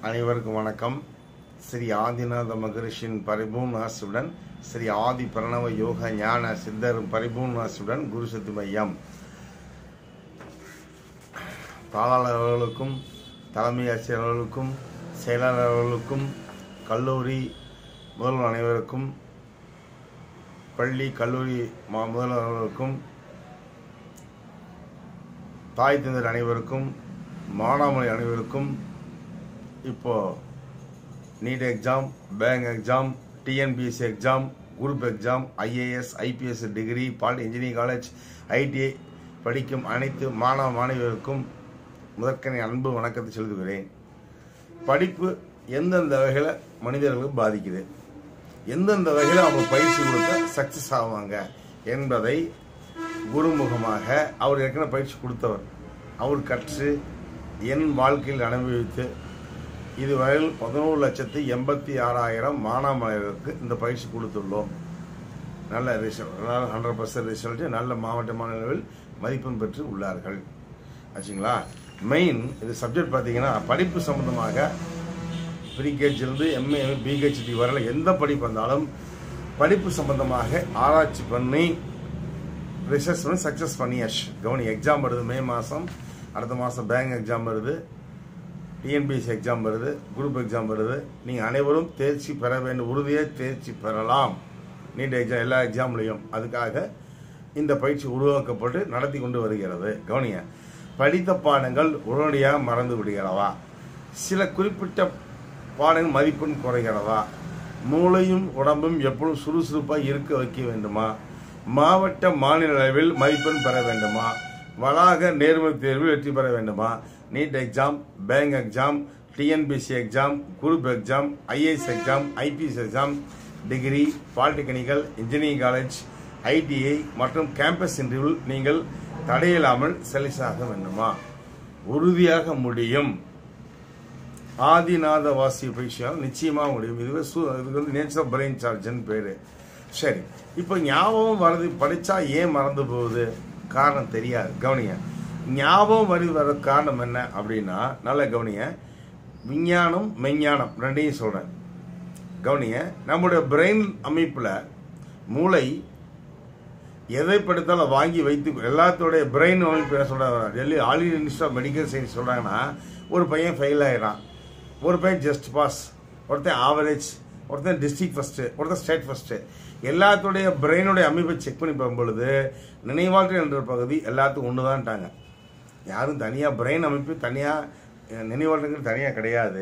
அனைவருக்கும் வணக்கம் ஸ்ரீ ஆதிநாத மகரிஷியின் பரிபூர்ணாசுடன் ஸ்ரீ ஆதி பிரணவ யோக ஞான சித்தரும் பரிபூர்ணாசுடன் குரு சக்தி மையம் தாளாளர்களுக்கும் தலைமை ஆசிரியர்களுக்கும் செயலாளர்களுக்கும் கல்லூரி முதல்வர் அனைவருக்கும் பள்ளி கல்லூரி மா முதல்வர்களுக்கும் தாய் தந்தர் அனைவருக்கும் மாணவர்கள் அனைவருக்கும் இப்போ NEET exam bank exam TNPSC exam group exam IAS IPS degree பால் இன்ஜினியரிங் காலேஜ் ஐடிஐ படிக்கும் அனைத்து மாணவ மாணவியருக்கும் முதற்கனை அன்பு வணக்கத்தை செலுத்துகிறேன் படிப்பு எந்தெந்த வகையில் மனிதர்களுக்கு பாதிக்குது எந்தெந்த வகையில் அவங்க பயிற்சி கொடுத்த சக்ஸஸ் ஆவாங்க என்பதை குருமுகமாக அவர் ஏற்கனவே பயிற்சி கொடுத்தவர் அவர் கற்று என் வாழ்க்கையில் அனுபவித்து இதுவரையில் பதினோரு லட்சத்தி எண்பத்தி ஆறாயிரம் மாணவர்களுக்கு இந்த பயிற்சி கொடுத்துள்ளோம் நல்ல ரிசல்ட் ஹண்ட்ரட் பர்சன்ட் ரிசல்ட் நல்ல மாவட்ட மாநிலவில் மதிப்பெண் பெற்று உள்ளார்கள் ஆச்சுங்களா மெயின் இது சப்ஜெக்ட் பார்த்தீங்கன்னா படிப்பு சம்பந்தமாக ப்ரீகேஜிலிருந்து எம்ஏ பிஹெச்டி வரல எந்த படிப்பு வந்தாலும் படிப்பு சம்பந்தமாக ஆராய்ச்சி பண்ணி ரிசர்ச் பண்ணி சக்ஸஸ் பண்ணியாச்சு கவனி எக்ஸாம் வருது மே மாதம் அடுத்த மாதம் பேங்க் எக்ஸாம் வருது டிஎன்பிஎஸ்சி எக்ஸாம் வருது குரூப் எக்ஸாம் வருது நீங்கள் அனைவரும் தேர்ச்சி பெற வேண்டும் உறுதியாக தேர்ச்சி பெறலாம் நீட் எக்ஸாம் எல்லா எக்ஸாம்லையும் அதுக்காக இந்த பயிற்சி உருவாக்கப்பட்டு நடத்தி கொண்டு வருகிறது கவனிய படித்த பாடங்கள் உடனடியாக மறந்து விடுகிறதா சில குறிப்பிட்ட பாடங்கள் மதிப்பெண் குறைகிறதா மூளையும் உடம்பும் எப்பொழுதும் சுறுசுறுப்பாக இருக்க வைக்க வேண்டுமா மாவட்ட மாநில அளவில் மதிப்பெண் பெற வேண்டுமா வளாக நேர்முக தேர்வில் வெற்றி பெற வேண்டுமா NEET exam bank exam TNPC exam group exam IAS exam IPS exam degree polytechnical engineering college ITI மற்றும் கேம்பஸ் இன்டர்வியூவில் நீங்கள் தடையில்லாமல் செலக்ட் வேண்டுமா உறுதியாக முடியும் ஆதிநாத வாசி பயிற்சியால் நிச்சயமாக முடியும் இதுவே சு இதுக்கு வந்து நேச்சர் ஆஃப் பிரெயின் சார்ஜ்னு பேர் சரி இப்போ ஞாபகம் வரது படித்தா ஏன் மறந்து போகுது காரணம் தெரியாது கவனிங்க ஞாபகம் வருது வர காரணம் என்ன அப்படின்னா நல்ல கவனிங்க விஞ்ஞானம் மெஞ்ஞானம் ரெண்டையும் சொல்கிறேன் கவனிங்க நம்முடைய பிரெயின் அமைப்பில் மூளை எதை படுத்தாலும் வாங்கி வைத்து எல்லாத்தோடைய பிரெயின் அமைப்பு என்ன சொல்கிறாங்க Delhi all Indian institute of medical science சொல்கிறாங்கன்னா ஒரு பையன் ஃபெயில் ஆகிடான் ஒரு பையன் ஜஸ்ட் பாஸ் ஒருத்தன் ஆவரேஜ் ஒருத்தன் டிஸ்ட்ரிக்ட் ஃபஸ்ட்டு ஒருத்தன் ஸ்டேட் ஃபஸ்ட்டு எல்லாத்துடைய பிரெயினுடைய அமைப்பை செக் பண்ணி பார்க்கும்பொழுது நினைவாற்றல் என்ற பகுதி எல்லாத்துக்கும் ஒன்று தான்ட்டாங்க யாரும் தனியாக பிரெயின் அமைப்பு தனியாக நினைவாற்றல் தனியாக கிடையாது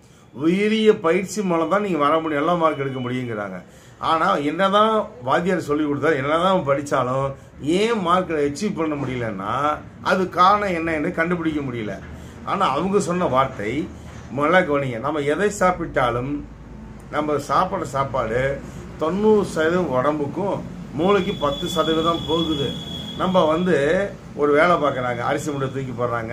உயரிய பயிற்சி மூலம் தான் நீங்கள் வர முடியும் எல்லா மார்க் எடுக்க முடியுங்கிறாங்க ஆனால் என்னதான் வாத்தியார் சொல்லி கொடுத்தாரு என்னதான் படித்தாலும் ஏன் மார்க்கை அச்சீவ் பண்ண முடியலன்னா அது காரணம் என்ன என்று கண்டுபிடிக்க முடியல ஆனால் அவங்க சொன்ன வார்த்தை முதல்ல கவனிங்க நம்ம எதை சாப்பிட்டாலும் நம்ம சாப்பிட்ற சாப்பாடு தொண்ணூறு சதவீதம் உடம்புக்கும் மூளைக்கு பத்து சதவீதம் போகுது நம்ம வந்து ஒரு வேலை பார்க்குறாங்க அரிசி முட்டை தூக்கி போடுறாங்க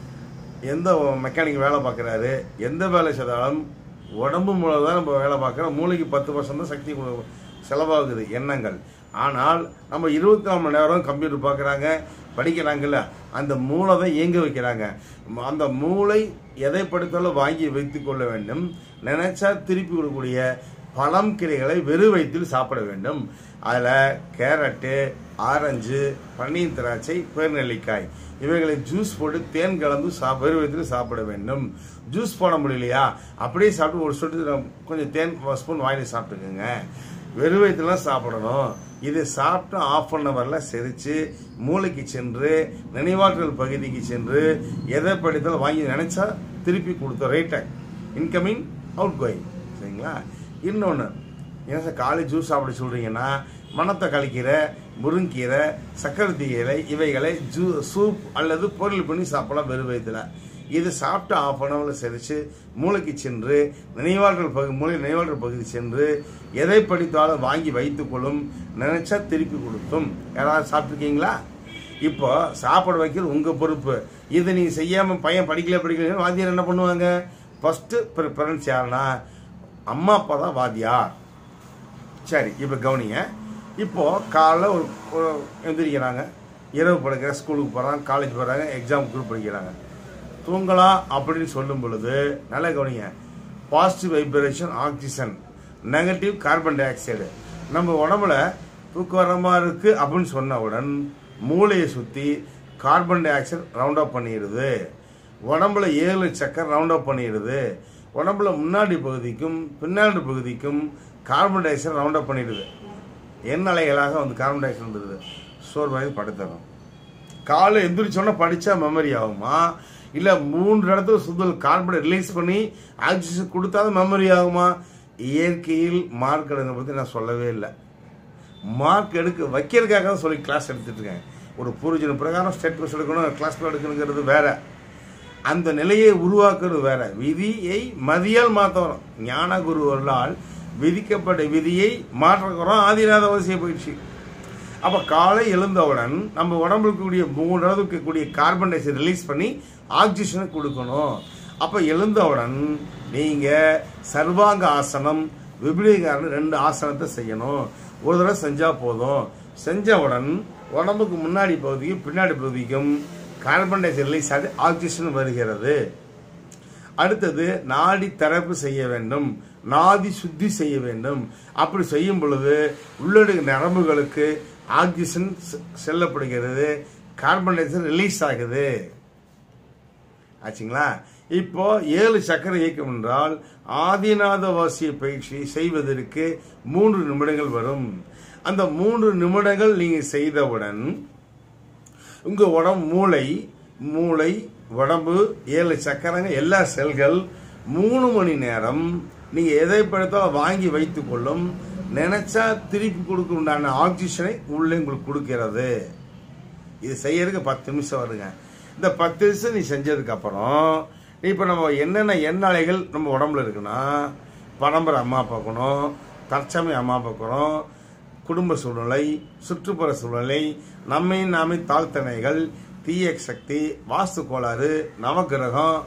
எந்த மெக்கானிக் வேலை பார்க்குறாரு எந்த வேலை செய்தாலும் உடம்பு மூலம் தான் நம்ம வேலை பார்க்குறோம் மூளைக்கு பத்து பர்சன்ட் தான் சக்தி செலவாகுது எண்ணங்கள் ஆனால் நம்ம இருபத்தி நாலு மணி நேரம் கம்ப்யூட்டர் பார்க்குறாங்க படிக்கிறாங்கல்ல அந்த மூளை தான் இயங்க வைக்கிறாங்க அந்த மூளை எதை படுத்தாலும் வாங்கி வைத்து கொள்ள வேண்டும் நினைச்சா திருப்பி கொடுக்கக்கூடிய பழம் கீரைகளை வெறு வயிற்றில் சாப்பிட வேண்டும் அதில் கேரட்டு ஆரஞ்சு பன்னீர் திராட்சை பேர்நெல்லிக்காய் இவைகளை ஜூஸ் போட்டு தேன் கலந்து சா வெறு வயிற்றில் சாப்பிட வேண்டும் ஜூஸ் போட முடியலையா அப்படியே சாப்பிட்டு ஒரு சொட்டு கொஞ்சம் தேன் ஸ்பூன் வாங்கி சாப்பிட்டுக்குங்க வெறு வயிற்றுலாம் சாப்பிடணும் இது சாப்பிட்டு ஆஃப் அன் ஹவரில் செரித்து மூளைக்கு சென்று நினைவாற்றல் பகுதிக்கு சென்று எதை படித்தாலும் வாங்கி நினைச்சா திருப்பி கொடுத்த ரேட்டை இன்கமிங் அவுட் கோயிங் சரிங்களா இன்னொன்று ஏன் சார் காலை ஜூஸ் சாப்பிட சொல்கிறீங்கன்னா மணத்தை கழிக்கீரை முருங்கீரை சக்கரத்தி இலை இவைகளை ஜூ சூப் அல்லது பொருள் பண்ணி சாப்பிடலாம் வெறும் வயதில் இது சாப்பிட்டு ஆஃப் அன் ஹவரில் செரித்து மூளைக்கு சென்று நினைவாற்றல் பகுதி மூளை நினைவாற்றல் பகுதி சென்று எதை படித்தாலும் வாங்கி வைத்துக்கொள்ளும் நினைச்சா திருப்பி கொடுத்தும் யாராவது சாப்பிட்ருக்கீங்களா இப்போ சாப்பிட வைக்கிறது உங்கள் பொறுப்பு இதை நீங்கள் செய்யாமல் பையன் படிக்கல படிக்கல வாத்தியார் என்ன பண்ணுவாங்க ஃபஸ்ட்டு ப்ரிஃபரன்ஸ் யாருன்னா அம்மா அப்பா தான் வாத்தியார் சரி இப்போ கவனிங்க இப்போ காலைல ஒரு ஒரு எந்திரிக்கிறாங்க இரவு படுக்கிற ஸ்கூலுக்கு போகிறாங்க காலேஜ் போகிறாங்க எக்ஸாம் குரூப் படிக்கிறாங்க தூங்கலாம் அப்படின்னு சொல்லும் பொழுது நல்லா கவனிங்க positive vibration oxygen negative carbon dioxide நம்ம உடம்புல தூக்கரமா இருக்கு அப்படின்னு சொன்னவுடன் மூளையை சுத்தி carbon dioxide round up பண்ணிடுது உடம்புல ஏழு சக்கர் ரவுண்ட் அப் பண்ணிடுது உடம்புல முன்னாடி பகுதிக்கும் பின்னாடி பகுதிக்கும் carbon dioxide round up பண்ணிடுது எண்ண அலைகளாக வந்து கார்பன் டை ஆக்சைடு வந்துடுது சோர்வாகி படுத்துறோம் காலை எந்திரிச்சோன்னா படிச்சா மெமரி ஆகுமா இல்ல மூன்று இடத்துல சுதல் கார்பனை ரிலீஸ் பண்ணி ஆக்சிஜன் கொடுத்தாதான் மெமரி ஆகுமா இயற்கையில் மார்க் எடுங்க பத்தி நான் சொல்லவே இல்லை மார்க் எடுக்க வைக்கிறதுக்காக தான் சொல்லி கிளாஸ் எடுத்துட்டு இருக்கேன் ஒரு பூர்வஜன பிரகாரம் ஸ்டேட் கோர்ஸ் எடுக்கணும் கிளாஸ் எடுக்கணுங்கிறது வேற அந்த நிலையை உருவாக்குறது வேற விதியை மதியால் மாற்றணும் ஞான குருவர்களால் விதிக்கப்பட்ட விதியை மாற்றுகிறோம் ஆதிநாத அவசியம் போயிடுச்சு அப்ப காலை எழுந்தவுடன் நம்ம உடம்புல இருக்கக்கூடிய மூணு அளவுக்கு இருக்கக்கூடிய கார்பன் டை ஆக்சைடு ரிலீஸ் பண்ணி ஆக்சிஜனை கொடுக்கணும் அப்ப எழுந்தவுடன் நீங்க சர்வாங்க ஆசனம் விபரீகாரம் ரெண்டு ஆசனத்தை செய்யணும் ஒரு தடவை செஞ்சா போதும் செஞ்சவுடன் உடம்புக்கு முன்னாடி பகுதிக்கும் பின்னாடி பகுதிக்கும் கார்பன் டை ஆக்சைடு ரிலீஸ் ஆகி ஆக்சிஜன் வருகிறது அடுத்தது நாடி தரப்பு செய்ய வேண்டும் நாடி சுத்தி செய்ய வேண்டும் அப்படி செய்யும் பொழுது உள்ளடுக்கு நரம்புகளுக்கு ஆக்சிஜன் செ- செல்லப்படுகிறது கார்பன் டை ஆக்சைடு ரிலீஸ் ஆகுது ஆச்சுங்களா இப்போ ஏழு சக்கர இயக்கம் என்றால் ஆதிநாத வாசிய பயிற்சி செய்வதற்கு மூன்று நிமிடங்கள் வரும் அந்த மூன்று நிமிடங்கள் நீங்க செய்தவுடன் உங்க உடம்பு மூளை மூளை உடம்பு ஏழு சக்கரங்க எல்லா செல்கள் மூணு மணி நேரம் நீங்க எதை படுத்தாலும் வாங்கி வைத்துக் கொள்ளும் நினைச்சா திருப்பி கொடுக்க உண்டான ஆக்சிஜனை உள்ளே உங்களுக்கு கொடுக்கிறது இது செய்யறதுக்கு பத்து நிமிஷம் வருங்க இந்த பத்து நிமிஷம் நீ செஞ்சதுக்கு அப்புறம் இப்போ நம்ம என்னென்ன எண்ணலைகள் நம்ம உடம்புல இருக்குன்னா பரம்பரை அம்மா பார்க்கணும் தற்சமய அம்மா பார்க்கணும் குடும்ப சூழ்நிலை சுற்றுப்புற சூழ்நிலை நம்மை நாமே தாழ்த்தனைகள் தீய சக்தி வாஸ்து கோளாறு நவக்கிரகம்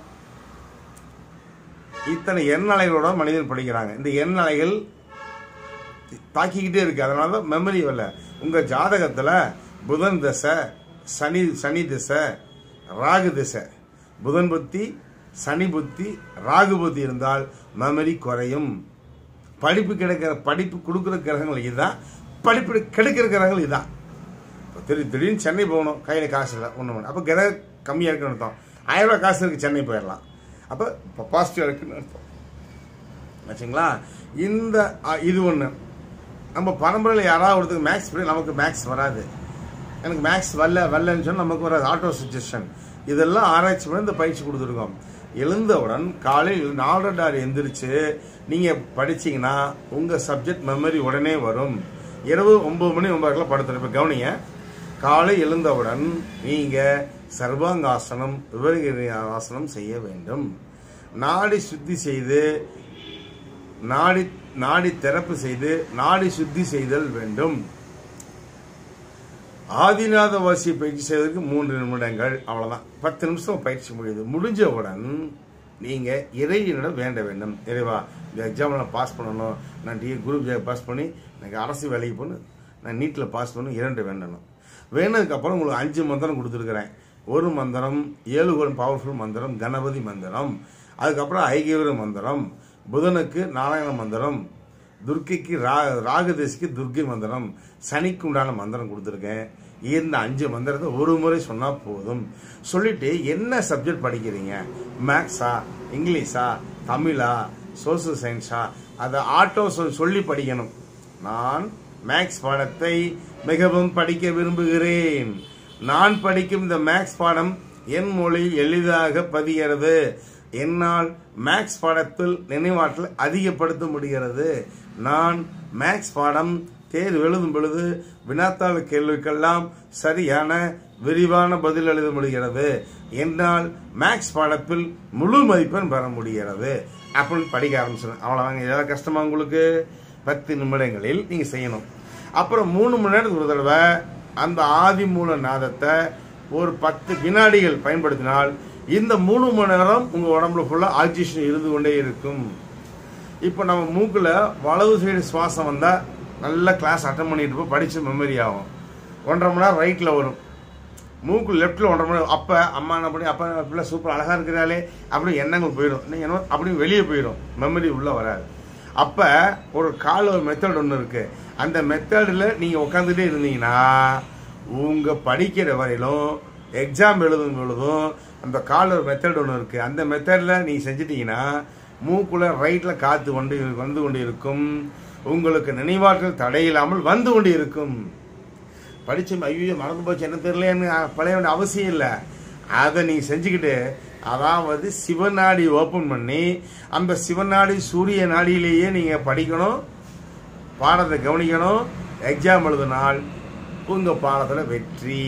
இத்தனை எண்ணலைகளோட மனிதன் படிக்கிறாங்க இந்த எண்ணலைகள் தாக்கிக்கிட்டே இருக்கு அதனால தான் மெமரி வரல உங்க ஜாதகத்துல புதன் தசை சனி சனி திசை ராகு திசை புதன் புத்தி சனி புத்தி ராகு புத்தி இருந்தால் மெமரி குறையும் படிப்பு கிடைக்கிற படிப்பு கொடுக்குற கிரகங்கள் இதுதான் படிப்பு கிடைக்கிற கிரகங்கள் இதுதான் இப்போ திடீர் திடீர்னு சென்னை போகணும் கையில் காசு இல்லை ஒன்று ஒன்று அப்போ கிரக கம்மியாக இருக்குன்னு அர்த்தம் ஆயிரம் ரூபாய் காசு இருக்கு சென்னை போயிடலாம் அப்போ இப்போ பாசிட்டிவாக இருக்குன்னு அர்த்தம் ஆச்சுங்களா இந்த அ, இது ஒன்று நம்ம பரம்பரையில் யாராவது ஒருத்தருக்கு மேக்ஸ் படி நமக்கு மேக்ஸ் வராது எனக்கு மேக்ஸ் வரல வரலன்னு சொன்னா நமக்கு வராது ஆட்டோ சஜஷன் இதெல்லாம் ஆராய்ச்சி பண்ணி இந்த பயிற்சி கொடுத்துருக்கோம் எழுந்தவுடன் காலையில் நாலரை ஆறு எந்திரிச்சு நீங்க படிச்சீங்கன்னா உங்க சப்ஜெக்ட் மெமரி உடனே வரும் இரவு ஒன்பது மணி ஒன்பதுக்குள்ள படுத்துரு இப்ப கவனிங்க காலை எழுந்தவுடன் நீங்க சர்வாங்காசனம் விவரகிரி ஆசனம் செய்ய வேண்டும் நாடி சுத்தி செய்து நாடி நாடி திறப்பு செய்து நாடி சுத்தி செய்தல் வேண்டும் ஆதிநாத வாசி பயிற்சி செய்வதற்கு மூன்று நிமிடங்கள் அவ்வளவுதான் பத்து நிமிஷம் பயிற்சி முடியுது முடிஞ்சவுடன் நீங்க இறைவனிடம் வேண்ட வேண்டும் இறைவா இந்த எக்ஸாம்ல நான் பாஸ் பண்ணணும் நான் டி குரூப் பாஸ் பண்ணி எனக்கு அரசு வேலைக்கு போகணும் நான் நீட்டில் பாஸ் பண்ணணும் இரண்டு வேண்டணும் வேணதுக்கு அப்புறம் உங்களுக்கு அஞ்சு மந்திரம் கொடுத்துருக்கிறேன் ஒரு மந்திரம் ஏழு கோரம் பவர்ஃபுல் மந்திரம் கணபதி மந்திரம் அதுக்கப்புறம் ஐகியவர மந்திரம் புதனுக்கு நாராயண மந்திரம் துர்க்கைக்கு ரா ராகதேசிக்கு துர்க்கை மந்திரம் சனிக்கு உண்டான மந்திரம் கொடுத்துருக்கேன் இந்த அஞ்சு மந்திரத்தை ஒரு முறை சொன்னா போதும் சொல்லிட்டு என்ன சப்ஜெக்ட் படிக்கிறீங்க மேக்ஸா இங்கிலீஷா தமிழா சோசியல் சயின்ஸா அதை ஆட்டோ சொல் சொல்லி படிக்கணும் நான் மேக்ஸ் பாடத்தை மிகவும் படிக்க விரும்புகிறேன் நான் படிக்கும் இந்த மேக்ஸ் பாடம் என் மொழியில் எளிதாக பதிகிறது என்னால் மேக்ஸ் பாடத்தில் நினைவாற்றலை அதிகப்படுத்த முடிகிறது நான் மேக்ஸ் பாடம் தேர்வு எழுதும் பொழுது வினாத்தாள் கேள்விக்கெல்லாம் சரியான விரிவான பதில் எழுத முடிகிறது என்னால் மேக்ஸ் பாடத்தில் முழு மதிப்பெண் பெற முடிகிறது அப்படின்னு படிக்க ஆரம்பிச்சிடும் அவ்வளோதாங்க ஏதாவது கஷ்டமா உங்களுக்கு பத்து நிமிடங்களில் நீங்க செய்யணும் அப்புறம் மூணு மணி நேரத்துக்கு ஒரு தடவை அந்த ஆதி மூல நாதத்தை ஒரு பத்து வினாடிகள் பயன்படுத்தினால் இந்த மூணு மணி நேரம் உங்க உடம்புல ஃபுல்லா ஆக்சிஜன் இருந்து கொண்டே இருக்கும் இப்போ நம்ம மூக்குல வலது சைடு சுவாசம் வந்தா நல்ல கிளாஸ் அட்டன் பண்ணிட்டு இருப்போம் படிச்சு மெமரி ஆகும் ஒன்றரை மணி நேரம் ரைட்ல வரும் மூக்கு லெஃப்ட்ல ஒன்றரை மணி அப்ப அம்மா என்ன பண்ணி அப்பா பிள்ளை சூப்பர் அழகா இருக்கிறாளே அப்படி எண்ணங்கள் போயிடும் நீங்க என்ன அப்படி வெளியே போயிடும் மெமரி உள்ள வராது அப்ப ஒரு கால் ஒரு மெத்தட் ஒன்று இருக்கு அந்த மெத்தடில் நீங்க உட்காந்துட்டே இருந்தீங்கன்னா உங்க படிக்கிற வரையிலும் எக்ஸாம் எழுதும் பொழுதும் அந்த கால் ஒரு மெத்தட் ஒன்று இருக்கு அந்த மெத்தடில் நீங்க செஞ்சிட்டீங்கன்னா மூக்குல ரைட்ல காத்து கொண்டு வந்து கொண்டு இருக்கும் உங்களுக்கு நினைவாற்றல் தடையில்லாமல் வந்து கொண்டு இருக்கும் படிச்சு ஐயோ மறந்து போச்சு என்ன தெரியலன்னு பழைய வேண்டிய அவசியம் இல்லை அதை நீ செஞ்சுக்கிட்டு அதாவது சிவநாடி ஓபன் பண்ணி அந்த சிவநாடி சூரிய நாடியிலேயே நீங்க படிக்கணும் பாடத்தை கவனிக்கணும் எக்ஸாம் எழுதினால் உங்க பாடத்துல வெற்றி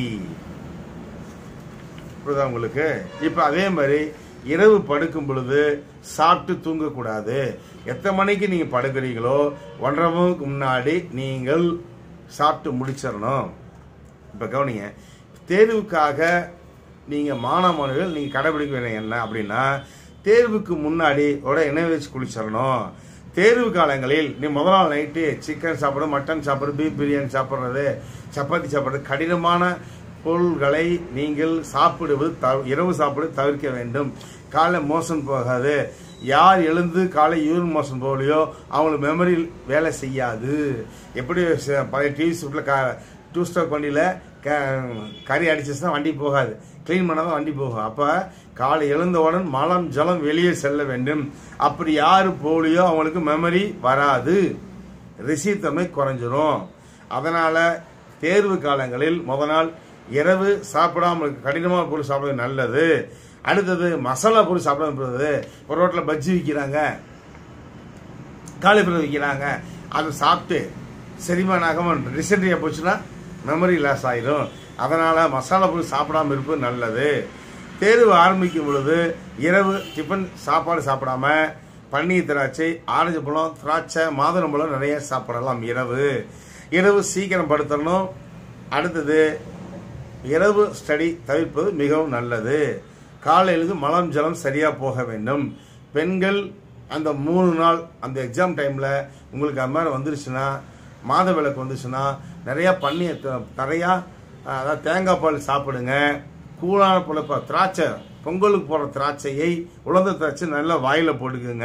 புரியுதா உங்களுக்கு இப்ப அதே மாதிரி இரவு படுக்கும் பொழுது சாப்பிட்டு தூங்கக்கூடாது எத்தனை மணிக்கு நீங்க படுக்கிறீங்களோ ஒன்றரை மணிக்கு முன்னாடி நீங்கள் சாப்பிட்டு முடிச்சிடணும் இப்ப கவனிங்க தேர்வுக்காக நீங்க மாணவ மாணவிகள் நீங்க கடைபிடிக்க வேண்டிய என்ன அப்படின்னா தேர்வுக்கு முன்னாடி ஒரு எண்ணெய் வச்சு குளிச்சிடணும் தேர்வு காலங்களில் நீ முதல் நாள் நைட்டு சிக்கன் சாப்பிட்றது மட்டன் சாப்பிட்றது பீஃப் பிரியாணி சாப்பிட்றது சப்பாத்தி சாப்பிட்றது கடினமான பொருள்களை நீங்கள் சாப்பிடுவது தவ- இரவு சாப்பிடுவது தவிர்க்க வேண்டும் காலை மோசன் போகாது யார் எழுந்து காலை யூரின் மோசன் போகலையோ அவங்களுக்கு மெமரி வேலை செய்யாது எப்படி ச- பழைய டிவி சூட்டில் கா டூ ஸ்டாக் வண்டியில் க கறி அடிச்சிச்சுன்னா வண்டி போகாது க்ளீன் பண்ணாதான் வண்டி போகும் அப்போ காலை எழுந்தவுடன் மலம் ஜலம் வெளியே செல்ல வேண்டும் அப்படி யார் போகலையோ அவங்களுக்கு மெமரி வராது ரிசீத்தமை குறைஞ்சிரும் அதனால தேர்வு காலங்களில் முத நாள் இரவு சாப்பிடாம இருக்க- கடினமான பொருள் சாப்பிடுறது நல்லது அடுத்தது மசாலா பொருள் சாப்பிடாம இருக்கிறது ஒரு ரோட்டில் பஜ்ஜி விற்கிறாங்க காலிஃபிளவர் விற்கிறாங்க அதை சாப்பிட்டு செரிமானம் ஆகாமல் ரிசென்ட்ரியா போச்சுன்னா மெமரி லாஸ் ஆயிடும் அதனால மசாலா பொருள் சாப்பிடாம இருப்பது நல்லது தேர்வு ஆரம்பிக்கும் பொழுது இரவு டிஃபன் சாப்பாடு சாப்பிடாம பன்னீர் திராட்சை ஆரஞ்சு பழம் திராட்சை மாதுளம் பழம் நிறைய சாப்பிடலாம் இரவு இரவு சீக்கிரம் படுத்தணும் அடுத்தது இரவு ஸ்டடி தவிர்ப்பது மிகவும் நல்லது காலையிலிருந்து மலம் ஜலம் சரியா போக வேண்டும் பெண்கள் அந்த மூணு நாள் அந்த எக்ஸாம் டைம்ல உங்களுக்கு அது மாதிரி வந்துருச்சுன்னா மாத விளக்கு வந்துச்சுன்னா நிறைய பன்னீர் த- நிறையா அஹ், அதாவது தேங்காய் பால் சாப்பிடுங்க கூழான பொழப்ப திராட்சை பொங்கலுக்கு போடுற திராட்சையை உலர்ந்த திராட்சை நல்லா வாயில போட்டுக்குங்க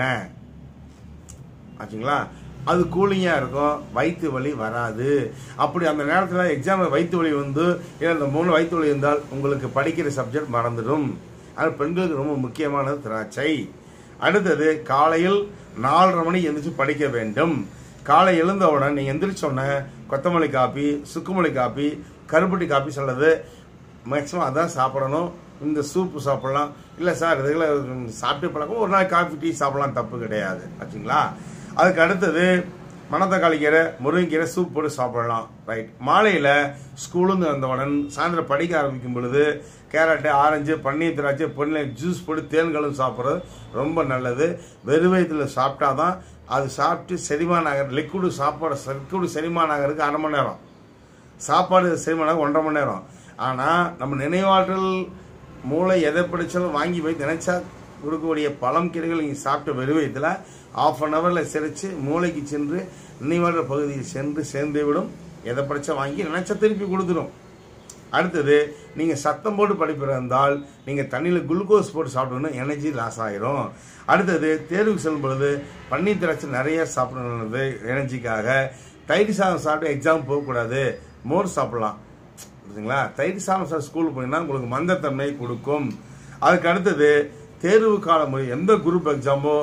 ஆச்சுங்களா அது கூலிங்காக இருக்கும் வயிற்று வலி வராது அப்படி அந்த நேரத்தில் எக்ஸாமில் வயிற்று வலி வந்து இல்லை இந்த மூணு வயிற்று வலி இருந்தால் உங்களுக்கு படிக்கிற சப்ஜெக்ட் மறந்துடும் அது பெண்களுக்கு ரொம்ப முக்கியமானது திராட்சை அடுத்தது காலையில் நாலரை மணி எந்திரிச்சு படிக்க வேண்டும் காலை எழுந்தவுடன் நீங்கள் எந்திரிச்சோடனே கொத்தமல்லி காப்பி சுக்குமல்லி காப்பி கருப்பட்டி காப்பி சொல்றது மேக்ஸிமம் அதான் சாப்பிடணும் இந்த சூப்பு சாப்பிடலாம் இல்லை சார் இதுகளை சாப்பிட்டு பழக்கம் ஒரு நாள் காஃபி டீ சாப்பிடலாம் தப்பு கிடையாது ஆச்சுங்களா அதுக்கு அடுத்தது மணத்தக்காளி கீரை முருங்கைக்கீரை சூப் போட்டு சாப்பிடலாம் ரைட் மாலையில் ஸ்கூலுந்து வந்தவுடன் சாயந்தரம் படிக்க ஆரம்பிக்கும் பொழுது கேரட்டு ஆரஞ்சு பன்னீர் திராட்சை பொண்ணு ஜூஸ் போட்டு தேன்களும் சாப்பிட்றது ரொம்ப நல்லது வெறும் வயிற்றுல சாப்பிட்டாதான் அது சாப்பிட்டு செரிமானம் ஆகிற லிக்விடு சாப்பாடு லிக்விடு செரிமானம் ஆகிறதுக்கு அரை மணி நேரம் சாப்பாடு செரிமானம் ஒன்றரை மணி நேரம் ஆனால் நம்ம நினைவாற்றல் மூளை எதை பிடிச்சாலும் வாங்கி போய் நினைச்சா கொடுக்கக்கூடிய பழம் கீரைகள் நீங்கள் சாப்பிட்ட வெறுவயத்தில் ஆஃப் அன் ஹவரில் சிரித்து மூளைக்கு சென்று நினைவாற்றல் பகுதியில் சென்று சேர்ந்து விடும் எதை படிச்சா வாங்கி நினைச்சா திருப்பி கொடுத்துடும் அடுத்தது நீங்கள் சத்தம் போட்டு படிப்பிற இருந்தால் நீங்கள் தண்ணியில் குளுக்கோஸ் போட்டு சாப்பிடணும் எனர்ஜி லாஸ் ஆயிரும் அடுத்தது தேர்வுக்கு செல்லும் பொழுது பன்னீர் திராட்சை நிறைய சாப்பிடணுது எனர்ஜிக்காக தயிர் சாதம் சாப்பிட்டு எக்ஸாம் போகக்கூடாது மோர் சாப்பிடலாம் புரியுதுங்களா தயிர் சாதம் சாப்பிட்டு ஸ்கூலுக்கு போனீங்கன்னா உங்களுக்கு மந்தத்தன்மை கொடுக்கும் அதுக்கு அடுத்தது தேர்வு காலம் முறை எந்த குரூப் எக்ஸாமோ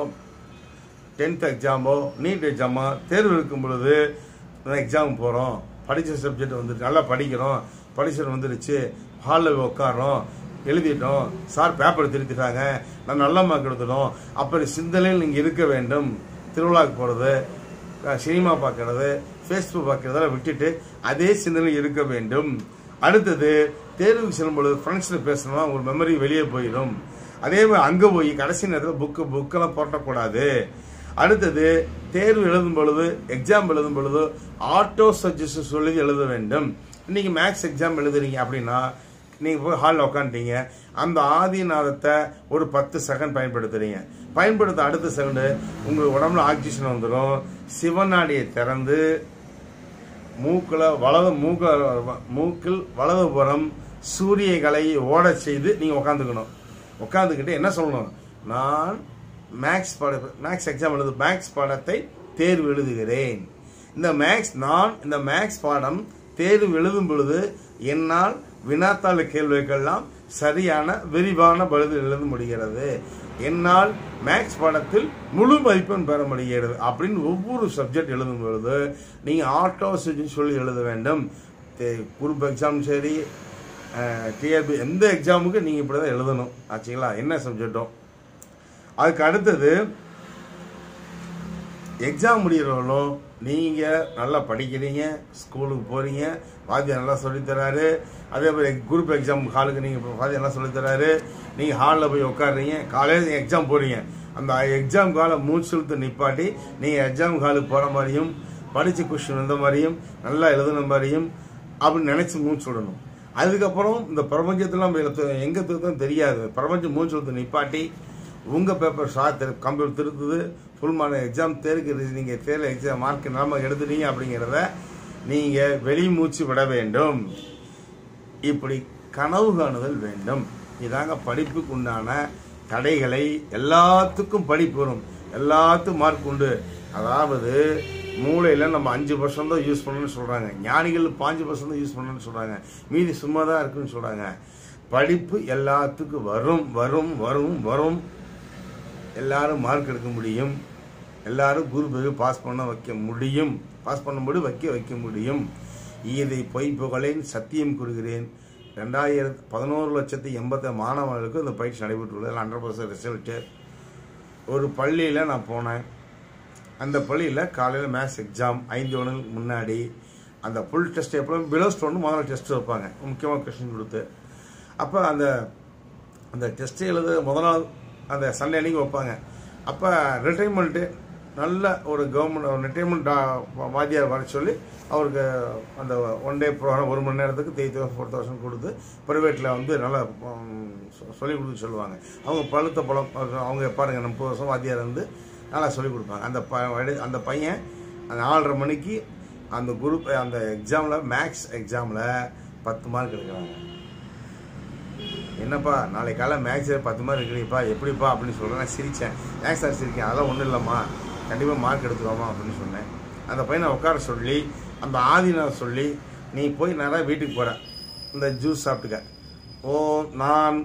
டென்த் எக்ஸாமோ நீட் எக்ஸாமோ தேர்வு இருக்கும் பொழுது எக்ஸாம் போகிறோம் படித்த சப்ஜெக்ட் வந்துட்டு நல்லா படிக்கிறோம் படிச்சுட்டு வந்துருச்சு ஹாலில் உட்காரோம் எழுதிட்டோம் சார் பேப்பர் திருத்திட்டாங்க நான் நல்ல மார்க் எடுத்துட்டோம் அப்படி சிந்தனையில் நீங்கள் இருக்க வேண்டும் திருவிழாவுக்கு போகிறது சினிமா பார்க்கறது ஃபேஸ்புக் பார்க்கறதெல்லாம் விட்டுட்டு அதே சிந்தனையில் இருக்க வேண்டும் அடுத்தது தேர்வுக்கு செல்லும் பொழுது ஃப்ரெண்ட்ஸில் பேசணும்னா உங்கள் மெமரி வெளியே போயிடும் அதே மாதிரி அங்கே போய் கடைசி நேரத்தில் புக்கு புக்கெல்லாம் புரட்டக்கூடாது அடுத்தது தேர்வு எழுதும் பொழுது எக்ஸாம் எழுதும் பொழுது ஆட்டோ சஜஷன் சொல்லி எழுத வேண்டும் இன்னைக்கு மேக்ஸ் எக்ஸாம் எழுதுறீங்க அப்படின்னா நீங்க போய் ஹாலில் உட்காந்துட்டீங்க அந்த ஆதிநாதத்தை ஒரு பத்து செகண்ட் பயன்படுத்துறீங்க பயன்படுத்த அடுத்த செகண்டு உங்க உடம்புல ஆக்சிஜன் வந்துடும் சிவநாடியை திறந்து மூக்கில் வலது மூக்க மூக்கில் வலதுபுறம் சூரியகளை ஓட செய்து நீங்கள் உட்காந்துக்கணும் உட்காந்துக்கிட்டு என்ன சொல்லணும் நான் மேக்ஸ் பாட மேக்ஸ் எக்ஸாம் எழுது மேக்ஸ் பாடத்தை தேர்வு எழுதுகிறேன் இந்த மேக்ஸ் நான் இந்த மேக்ஸ் பாடம் தேர்வு எழுதும் பொழுது என்னால் வினாத்தாள் கேள்விக்கெல்லாம் சரியான விரிவான பதில் எழுத முடிகிறது என்னால் மேக்ஸ் பாடத்தில் முழு மதிப்பெண் பெற முடிகிறது அப்படின்னு ஒவ்வொரு சப்ஜெக்ட் எழுதும் பொழுது நீங்கள் ஆட்டோ சொல்லி எழுத வேண்டும் குரூப் எக்ஸாம் சரி டிஆர்பி எந்த எக்ஸாமுக்கு நீங்கள் இப்படி தான் எழுதணும் ஆச்சுங்களா என்ன சப்ஜெக்டும் அதுக்கு அடுத்தது எக்ஸாம் முடிகிறவங்களும் நீங்கள் நல்லா படிக்கிறீங்க ஸ்கூலுக்கு போகிறீங்க வாத்தியார் நல்லா சொல்லித்தராரு அதே மாதிரி குரூப் எக்ஸாம் ஹாலுக்கு நீங்கள் வாத்தியார் நல்லா சொல்லித்தராரு நீங்கள் ஹாலில் போய் உட்காடுறீங்க காலையில் நீங்கள் எக்ஸாம் போகிறீங்க அந்த எக்ஸாம் காலை மூச்சு செலுத்து நிப்பாட்டி நீங்கள் எக்ஸாம் ஹாலுக்கு போகிற மாதிரியும் படித்த கொஸ்டின் வந்த மாதிரியும் நல்லா எழுதுன மாதிரியும் அப்படின்னு நினச்சி மூச்சு விடணும் அதுக்கப்புறம் இந்த பிரபஞ்சத்தெல்லாம் எங்கே திருத்தம் தெரியாது பிரபஞ்சம் மூச்சு செலுத்து நிப்பாட்டி உங்கள் பேப்பர் ஷா திரு கம்ப்யூட்டர் திருத்துது ஃபுல் மார்க் எக்ஸாம் தேர்க்கு நீங்கள் தேர்வு எக்ஸாம் மார்க் நம்ம எடுத்துட்டீங்க அப்படிங்கிறத நீங்கள் வெளி மூச்சு விட வேண்டும் இப்படி கனவு காணுதல் வேண்டும் இதாங்க படிப்புக்கு உண்டான தடைகளை எல்லாத்துக்கும் படிப்பு வரும் எல்லாத்துக்கும் மார்க் உண்டு அதாவது மூளையில் நம்ம அஞ்சு பர்சன்ட் தான் யூஸ் பண்ணணும்னு சொல்கிறாங்க ஞானிகள் பாஞ்சு பர்சன்ட் தான் யூஸ் பண்ணணும்னு சொல்கிறாங்க மீதி சும்மா தான் இருக்குன்னு சொல்கிறாங்க படிப்பு எல்லாத்துக்கும் வரும் வரும் வரும் வரும் எல்லாரும் மார்க் எடுக்க முடியும் எல்லாரும் குரு பிறகு பாஸ் பண்ண வைக்க முடியும் பாஸ் பண்ணும்போது வைக்க வைக்க முடியும் இதை பொய் புகழேன் சத்தியம் கூறுகிறேன் ரெண்டாயிரத்து பதினோரு லட்சத்தி எண்பத்தி மாணவர்களுக்கு இந்த பயிற்சி நடைபெற்றுள்ளது ஹண்ட்ரட் பர்சன்ட் ரிசல்ட்டு ஒரு பள்ளியில் நான் போனேன் அந்த பள்ளியில் காலையில் மேத்ஸ் எக்ஸாம் ஐந்து வருடங்களுக்கு முன்னாடி அந்த ஃபுல் டெஸ்ட் எப்போ பிலோ ஸ்டோன் முதல்ல டெஸ்ட் வைப்பாங்க முக்கியமாக கொஸ்டின் கொடுத்து அப்போ அந்த அந்த டெஸ்ட் எழுத முதல் நாள் அந்த சண்டே அன்னைக்கு வைப்பாங்க அப்போ ரிட்டைர்மெண்ட்டு நல்ல ஒரு கவர்மெண்ட் ரிட்டைர்மெண்ட் வாத்தியார் வர சொல்லி அவருக்கு அந்த ஒன் டே ப்ரோக்ராம் ஒரு மணி நேரத்துக்கு த்ரீ தௌசண்ட் ஃபோர் தௌசண்ட் கொடுத்து ப்ரைவேட்டில் வந்து நல்லா சொல்லிக் கொடுக்க சொல்லுவாங்க அவங்க பழுத்த பழம் அவங்க பாருங்க முப்பது வருஷம் வாத்தியார் வந்து நல்லா சொல்லிக் கொடுப்பாங்க அந்த ப அந்த பையன் அந்த நாலரை மணிக்கு அந்த குரூப் அந்த எக்ஸாமில் மேக்ஸ் எக்ஸாமில் பத்து மார்க் எடுக்கிறாங்க என்னப்பா நாளைக்கு காலை மேக்ஸ் பத்து மார்க் இருக்கிறீப்பா எப்படிப்பா அப்படின்னு சொல்கிறேன் நான் சிரித்தேன் மேக்ஸ் சார் சிரிக்கேன் அதெல்லாம் ஒன்றும் இல்லைம்மா கண்டிப்பாக மார்க் எடுத்துக்கோமா அப்படின்னு சொன்னேன் அந்த பையனை உட்கார சொல்லி அந்த ஆதினார் சொல்லி நீ போய் நேராக வீட்டுக்கு போகிற இந்த ஜூஸ் சாப்பிட்டுக்க ஓ நான்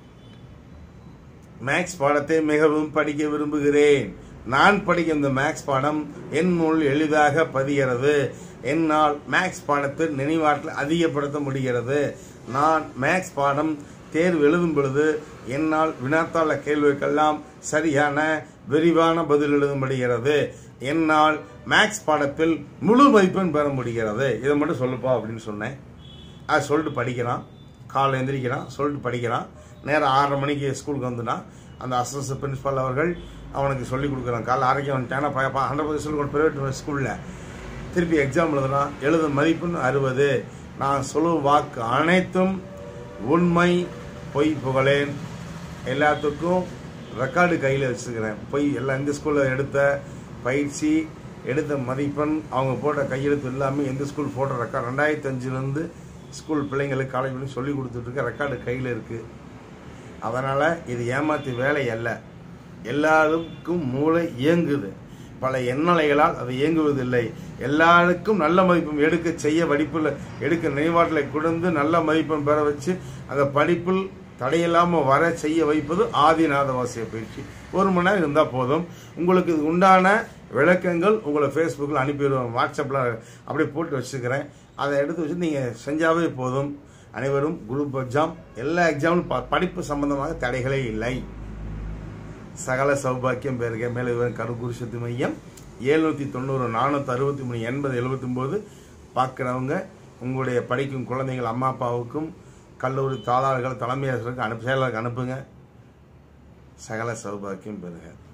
மேக்ஸ் பாடத்தை மிகவும் படிக்க விரும்புகிறேன் நான் படிக்கும் இந்த மேக்ஸ் பாடம் என் நூல் எளிதாக பதிகிறது என்னால் மேக்ஸ் பாடத்தை நினைவாற்றல் அதிகப்படுத்த முடிகிறது நான் மேக்ஸ் பாடம் தேர்வு எழுதும் பொழுது என்னால் வினாத்தாள கேள்விக்கெல்லாம் சரியான விரிவான பதில் எழுத முடிகிறது என்னால் மேக்ஸ் பாடத்தில் முழு மதிப்பெண் பெற முடிகிறது இதை மட்டும் சொல்லுப்பா அப்படின்னு சொன்னேன் அது சொல்லிட்டு படிக்கிறான் காலை எந்திரிக்கிறான் சொல்லிட்டு படிக்கிறான் நேரம் ஆறரை மணிக்கு ஸ்கூலுக்கு வந்துட்டான் அந்த அசிஸ்டன்ட் பிரின்சிபால் அவர்கள் அவனுக்கு சொல்லிக் கொடுக்குறான் காலை ஆரோக்கியம் வந்துட்டானா பா ஹண்ட்ரட் பர்சன்ட் ப்ரைவேட் ஸ்கூலில் திருப்பி எக்ஸாம் எழுதுனான் எழுத மதிப்பெண் அறுபது நான் சொல்லும் வாக்கு அனைத்தும் உண்மை பொய் புகழேன் எல்லாத்துக்கும் ரெக்கார்டு கையில் வச்சுருக்கிறேன் பொய் எல்லாம் இந்த ஸ்கூலில் எடுத்த பயிற்சி எடுத்த மதிப்பெண் அவங்க போட்ட கையெழுத்து எல்லாமே எந்த ஸ்கூல் போட்ட ரெக்கார்டு ரெண்டாயிரத்தி அஞ்சுலேருந்து ஸ்கூல் பிள்ளைங்களுக்கு காலேஜ் பண்ணி சொல்லி கொடுத்துட்ருக்க ரெக்கார்டு கையில் இருக்குது அதனால் இது ஏமாத்தி வேலை அல்ல எல்லாருக்கும் மூளை இயங்குது பல எண்ணலைகளால் அது இயங்குவதில்லை எல்லாருக்கும் நல்ல மதிப்பெண் எடுக்க செய்ய படிப்பில் எடுக்க நினைவாற்றலை கொடுத்து நல்ல மதிப்பெண் பெற வச்சு அந்த படிப்பில் தடையில்லாமல் வர செய்ய வைப்பது ஆதிநாத வாசிய பயிற்சி ஒரு மணி நேரம் இருந்தால் போதும் உங்களுக்கு இது உண்டான விளக்கங்கள் உங்களை ஃபேஸ்புக்கில் அனுப்பிடுவோம் வாட்ஸ்அப்பில் அப்படியே போட்டு வச்சுக்கிறேன் அதை எடுத்து வச்சு நீங்கள் செஞ்சாவே போதும் அனைவரும் குரூப் எக்ஸாம் எல்லா எக்ஸாமும் படிப்பு சம்பந்தமாக தடைகளே இல்லை சகல சௌபாக்கியம் பெருக மேலே கருகுரு சக்தி மையம் எழுநூற்றி தொண்ணூறு நானூற்றி அறுபத்தி மூணு எண்பது எழுபத்தி ஒம்பது பார்க்குறவங்க உங்களுடைய படிக்கும் குழந்தைகள் அம்மா அப்பாவுக்கும் கல்லூரி தாளாளர்கள் தலைமை ஆசிரியருக்கு அனுப்பு செயலருக்கு அனுப்புங்க சகல சௌபாக்கியம் பெறுக